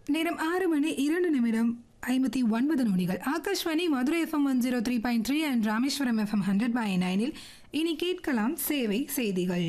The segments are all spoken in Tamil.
நேரம் ஆறு மணி இரண்டு நிமிடம் ஐம்பத்தி ஒன்பது நொடிகள் Akashvani Madurai FM one zero three point three and Rameswaram FM hundred by நைனில் இனி கேட்கலாம் சேவை செய்திகள்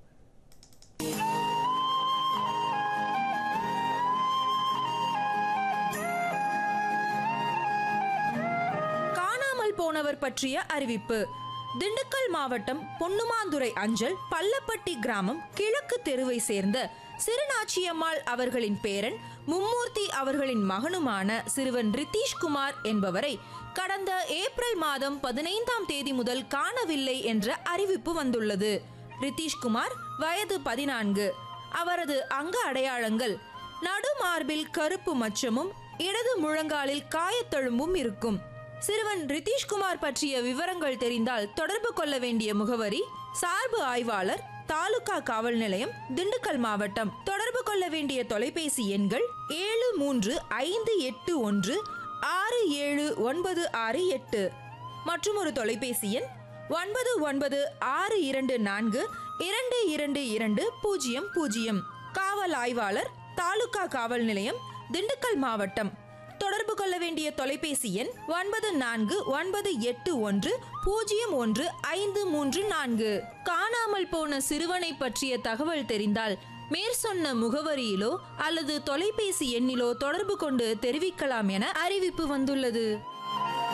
காணாமல் போனவர் பற்றிய அறிவிப்பு திண்டுக்கல் மாவட்டம் பொன்னுமாந்துறை அஞ்சல் பள்ளப்பட்டி கிராமம் கிழக்கு தெருவை சேர்ந்த சிறுநாச்சியம்மாள் அவர்களின் பேரன் மும்மூர்த்தி அவர்களின் மகனுமான சிறுவன் ரித்தீஷ்குமார் என்பவரை கடந்த ஏப்ரல் மாதம் பதினைந்தாம் தேதி முதல் காணவில்லை என்ற அறிவிப்பு வந்துள்ளது ரித்தீஷ்குமார் வயது பதினான்கு அவரது அங்க அடையாளங்கள் நடுமார்பில் கருப்பு மச்சமும் இடது முழங்காலில் காயத்தழும்பும் இருக்கும் சிறுவன் ரித்தீஷ்குமார் பற்றிய விவரங்கள் தெரிந்தால் தொடர்பு கொள்ள வேண்டிய முகவரி சார்பு ஆய்வாளர் தாலுகா காவல் நிலையம் திண்டுக்கல் மாவட்டம் தொடர்பு கொள்ள வேண்டிய தொலைபேசி எண்கள் ஏழு மூன்று ஐந்து எட்டு ஒன்று ஆறு ஏழு ஒன்பது ஆறு எட்டு மற்றும் ஒரு தொலைபேசி எண் ஒன்பது ஒன்பது ஆறு இரண்டு நான்கு இரண்டு இரண்டு இரண்டு பூஜ்ஜியம் பூஜ்ஜியம் காவல் ஆய்வாளர் தாலுகா காவல் நிலையம் திண்டுக்கல் மாவட்டம் தொடர்பு கொள்ள வேண்டிய தொலைபேசி எண் ஒன்பது நான்கு ஒன்பது எட்டு ஒன்று பூஜ்ஜியம் ஒன்று ஐந்து மூன்று நான்கு காணாமல் போன சிறுவனை பற்றிய தகவல் தெரிந்தால் மேற்சொன்ன முகவரியிலோ அல்லது தொலைபேசி எண்ணிலோ தொடர்பு கொண்டு தெரிவிக்கலாம் என அறிவிப்பு வந்துள்ளது